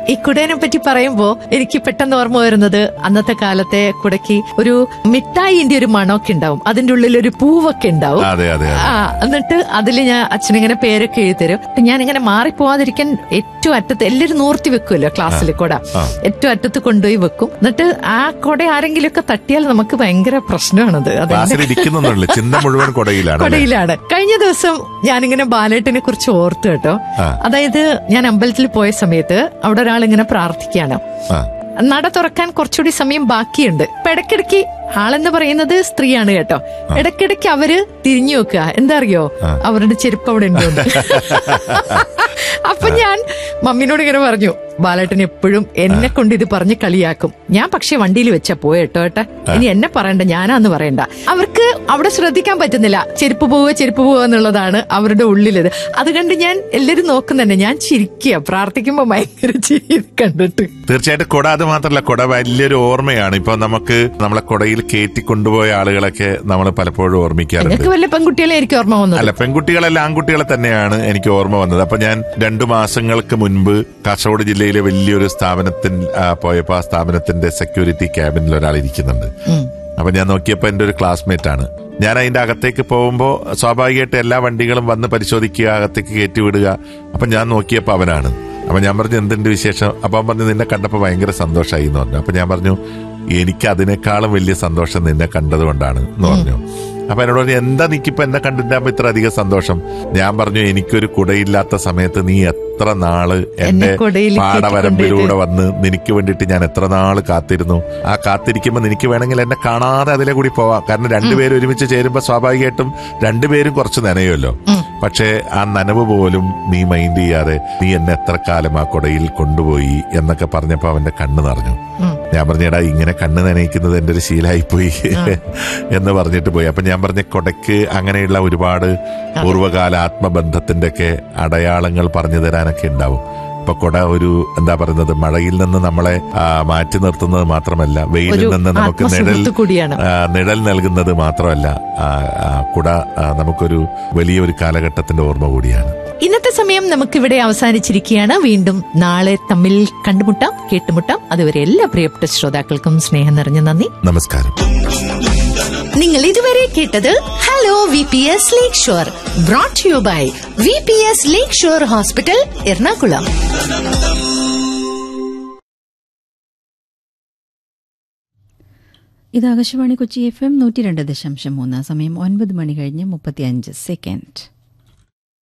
ഈ കുടേനെ പറ്റി പറയുമ്പോ എനിക്ക് പെട്ടെന്ന് ഓർമ്മ വരുന്നത് അന്നത്തെ കാലത്തെ കുടയ്ക്ക് ഒരു മിഠായിന്റെ ഒരു മണമൊക്കെ ഉണ്ടാവും അതിന്റെ ഉള്ളിൽ ഒരു പൂവൊക്കെ ഉണ്ടാവും അതെ അതെ അതെ ആ എന്നിട്ട് അതിൽ ഞാൻ അച്ഛനിങ്ങനെ പേരൊക്കെ എഴുതി തരും ഞാൻ ഇങ്ങനെ മാറിപ്പോവാതിരിക്കാൻ ഏറ്റവും അറ്റത്ത് എല്ലാവരും നൂർത്തി വെക്കുമല്ലോ ക്ലാസ്സിൽ കുട ആ. ഏറ്റവും അറ്റത്ത് കൊണ്ടുപോയി വെക്കും എന്നിട്ട് ആ കുട ആരെങ്കിലും ഒക്കെ തട്ടിയാൽ നമുക്ക് ഭയങ്കര പ്രശ്നമാണത് അതെന്റെ ക്ലാസ്സിൽ ഇരിക്കുന്നുണ്ടല്ലോ ചിന്ത മുഴുവൻ കൊടയിലാണ് അല്ലേ? കൊടയിലാണ് കഴിഞ്ഞ ദിവസം ഞാനിങ്ങനെ ബാലേട്ടിനെ കുറിച്ച് ഓർത്തു കേട്ടോ ആ. അതായത് ഞാൻ അമ്പലത്തിൽ പോയ സമയത്ത് അവിടെ ഒരാൾ ഇങ്ങനെ പ്രാർത്ഥിക്കുകയാണ് ആ നട തുറക്കാൻ കുറച്ചുകൂടി സമയം ബാക്കിയുണ്ട് അപ്പൊ ഇടയ്ക്കിടയ്ക്ക് ആളെന്ന് പറയുന്നത് സ്ത്രീയാണ് കേട്ടോ ഇടയ്ക്കിടയ്ക്ക് അവര് തിരിഞ്ഞു നോക്കുക എന്താ അറിയോ അവരുടെ ചെരുപ്പ് അവിടെ ഉണ്ടോ അപ്പൊ ഞാൻ മമ്മീനോട് ഇങ്ങനെ പറഞ്ഞു ബാലേട്ടൻ എപ്പോഴും എന്നെ കൊണ്ട് ഇത് പറഞ്ഞ് കളിയാക്കും ഞാൻ പക്ഷെ വണ്ടിയിൽ വെച്ചാ പോയേട്ടോ ഏട്ടാ ഇനി എന്നെ പറയണ്ട ഞാനാന്ന് പറയണ്ട അവർക്ക് അവിടെ ശ്രദ്ധിക്കാൻ പറ്റുന്നില്ല ചെരുപ്പ് പോവുക ചെരുപ്പ് പോവുക എന്നുള്ളതാണ് അവരുടെ ഉള്ളിലത് അത് കണ്ട് ഞാൻ എല്ലാരും നോക്കുന്നുണ്ട് ഞാൻ ചിരിക്കുക പ്രാർത്ഥിക്കുമ്പോ ഭയങ്കര ചിരി കണ്ടിട്ട് തീർച്ചയായിട്ടും കൊട അത് മാത്രമല്ല കൊട വലിയൊരു ഓർമ്മയാണ് ഇപ്പൊ നമുക്ക് നമ്മളെ കൊടയിൽ കയറ്റി കൊണ്ടുപോയ ആളുകളൊക്കെ നമ്മൾ പലപ്പോഴും ഓർമ്മിക്കാറുണ്ട് നിങ്ങൾക്ക് വല്ല പെൺകുട്ടികളെ എനിക്ക് ഓർമ്മ വന്നത് അല്ല പെൺകുട്ടികളല്ല ആൺകുട്ടികളെ തന്നെയാണ് എനിക്ക് ഓർമ്മ വന്നത് അപ്പൊ ഞാൻ രണ്ടു മാസങ്ങൾക്ക് മുൻപ് കാസർഗോഡ് ജില്ലയിലെ വലിയൊരു സ്ഥാപനത്തിൽ ആ, പോയപ്പോ ആ സ്ഥാപനത്തിന്റെ സെക്യൂരിറ്റി ക്യാബിനിൽ ഒരാൾ ഇരിക്കുന്നുണ്ട് അപ്പൊ ഞാൻ നോക്കിയപ്പോ എന്റെ ഒരു ക്ലാസ്മേറ്റ് ആണ് ഞാൻ അതിന്റെ അകത്തേക്ക് പോകുമ്പോൾ സ്വാഭാവികമായിട്ട് എല്ലാ വണ്ടികളും വന്ന് പരിശോധിക്കുക അകത്തേക്ക് കയറ്റി വിടുക അപ്പൊ ഞാൻ നോക്കിയപ്പോ അവനാണ് അപ്പൊ ഞാൻ പറഞ്ഞു എന്തുണ്ട് വിശേഷം അപ്പൊ അവൻ പറഞ്ഞു നിന്നെ കണ്ടപ്പോ ഭയങ്കര സന്തോഷമായി എന്ന് പറഞ്ഞു അപ്പൊ ഞാൻ പറഞ്ഞു എനിക്ക് അതിനേക്കാളും വലിയ സന്തോഷം നിന്നെ കണ്ടതുകൊണ്ടാണ് എന്ന് പറഞ്ഞു അപ്പൊ എന്നോട് പറഞ്ഞു എന്താ നിക്കിപ്പോ എന്നെ കണ്ടിട്ടാകുമ്പോ ഇത്ര അധികം സന്തോഷം ഞാൻ പറഞ്ഞു എനിക്കൊരു കുടയില്ലാത്ത സമയത്ത് നീ എത്ര നാള് എന്റെ കുടയിൽ പാടവരമ്പിലൂടെ വന്ന് നിനക്ക് വേണ്ടിയിട്ട് ഞാൻ എത്ര നാള് കാത്തിരുന്നു ആ കാത്തിരിക്കുമ്പോ നിനക്ക് വേണമെങ്കിൽ എന്നെ കാണാതെ അതിലെ കൂടി പോവാം കാരണം രണ്ടുപേരും ഒരുമിച്ച് ചേരുമ്പോ സ്വാഭാവികമായിട്ടും രണ്ടുപേരും കുറച്ച് നനയുമല്ലോ പക്ഷേ ആ നനവ് പോലും നീ മൈൻഡ് ചെയ്യാതെ നീ എന്നെ എത്ര കാലം ആ കുടയിൽ കൊണ്ടുപോയി എന്നൊക്കെ പറഞ്ഞപ്പോ അവന്റെ കണ്ണ് നിറഞ്ഞു ഞാൻ പറഞ്ഞേടാ ഇങ്ങനെ കണ്ണ് നനയിക്കുന്നത് എന്റെ ഒരു ശീലമായിപ്പോയി എന്ന് പറഞ്ഞിട്ട് പോയി അപ്പൊ ഞാൻ പറഞ്ഞ കൊടയ്ക്ക് അങ്ങനെയുള്ള ഒരുപാട് പൂർവ്വകാല ആത്മബന്ധത്തിന്റെ ഒക്കെ അടയാളങ്ങൾ പറഞ്ഞു തരാനൊക്കെ ഉണ്ടാവും ഇപ്പൊ കൊട ഒരു എന്താ പറയുന്നത് മഴയിൽ നിന്ന് നമ്മളെ ആ, മാറ്റി നിർത്തുന്നത് മാത്രമല്ല വെയിലിൽ ഒരു നിന്ന് നമുക്ക് നിഴൽ ആത്മസുഹൃത്ത് കൂടിയാണ് ആ, നിഴൽ നൽകുന്നത് മാത്രമല്ല ആ, ആ, കുട ആ, നമുക്കൊരു വലിയൊരു കാലഘട്ടത്തിന്റെ ഓർമ്മ കൂടിയാണ് ഇന്നത്തെ സമയം നമുക്കിവിടെ അവസാനിച്ചിരിക്കുകയാണ് വീണ്ടും നാളെ തമ്മിൽ കണ്ടുമുട്ടാം കേട്ടുമുട്ടാം അതുവരെ എല്ലാ പ്രിയപ്പെട്ട ശ്രോതാക്കൾക്കും സ്നേഹം നിറഞ്ഞ നന്ദി നമസ്കാരം നിങ്ങൾ ഇതുവരെ കേട്ടത് hello V P S Lakeshore brought you by V P S Lakeshore hospital Ernakulam ഇത് ആകാശവാണി കൊച്ചി എഫ് എം നൂറ്റി രണ്ട് ദശാംശം മൂന്ന് സമയം ഒൻപത് മണി കഴിഞ്ഞ് മുപ്പത്തിയഞ്ച് സെക്കൻഡ്